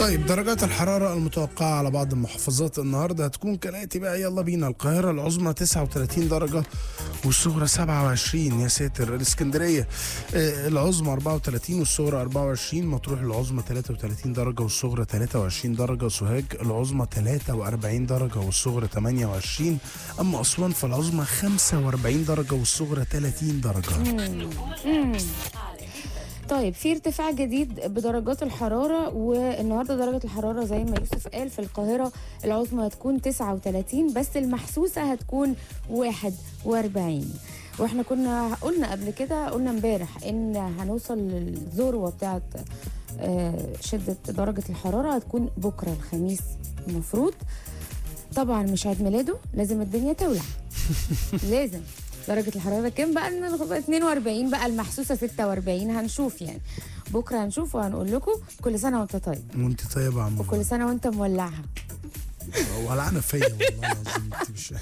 طيب درجات الحرارة المتوقعة على بعض المحافظات النهاردة هتكون كالآتي بقى يلا بينا القاهرة العظمى 39 درجة والصغرى 27 يا ساتر الإسكندرية آه، العظمى 34 والصغرى 24 مطروح العظمى 33 درجة والصغرى 23 درجة سوهاج العظمى 43 درجة والصغرى 28 أما أسوان فالعظمى 45 درجة والصغرى 30 درجة طيب في ارتفاع جديد بدرجات الحرارة والنهاردة درجة الحرارة زي ما يوسف قال في القاهرة العظمى هتكون 39 بس المحسوسة هتكون 41 واحنا كنا قلنا قبل كده قلنا امبارح ان هنوصل للذروة بتاعت آه، شدة درجة الحرارة هتكون بكرة الخميس المفروض طبعا مش عيد ميلاده لازم الدنيا تولع لازم درجة الحرارة كام بقى إن 42 بقى المحسوسة 46 هنشوف يعني بكرة هنشوف وهنقول لكم كل سنة وانت طيب وانت طيبة يا عم وكل سنة وانت مولعها ولعانة فيا والله العظيم انت مش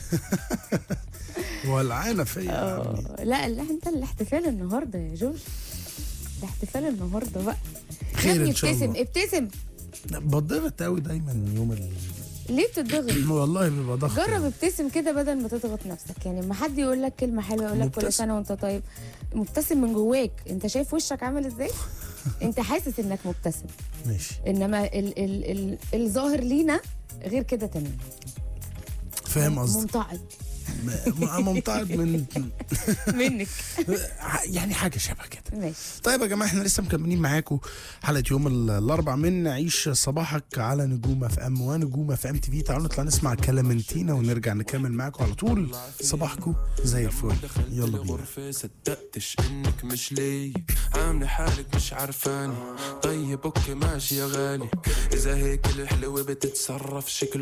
ولعانة فيا يا عمي آه، لا لا انت الاحتفال النهارده يا جورج الاحتفال النهارده بقى خير يا ابني إن شاء ابتسم الله. ابتسم بتضغط قوي دايما يوم ال... ليه بتضغط والله بيبقى ضغط جرب ابتسم كده بدل ما تضغط نفسك يعني ما حد يقول لك كلمه حلوه يقول لك كل مبتسم. سنه وانت طيب مبتسم من جواك انت شايف وشك عامل ازاي انت حاسس انك مبتسم ماشي انما ال ال ال الظاهر لينا غير كده تمام فاهم قصدي ممتعض م- ممتعض من منك يعني حاجه شبه كده ماشي طيب يا جماعه احنا لسه مكملين معاكم حلقه يوم ال- الاربع من عيش صباحك على نجوم اف ام ونجوم اف ام تي في تعالوا نطلع نسمع كلامنتينا ونرجع نكمل معاكم على طول صباحكم زي الفل يلا بينا الغرفة صدقتش انك مش لي عاملة حالك مش عارفاني طيب اوكي ماشي يا غالي اذا هيك الحلوة بتتصرف شكل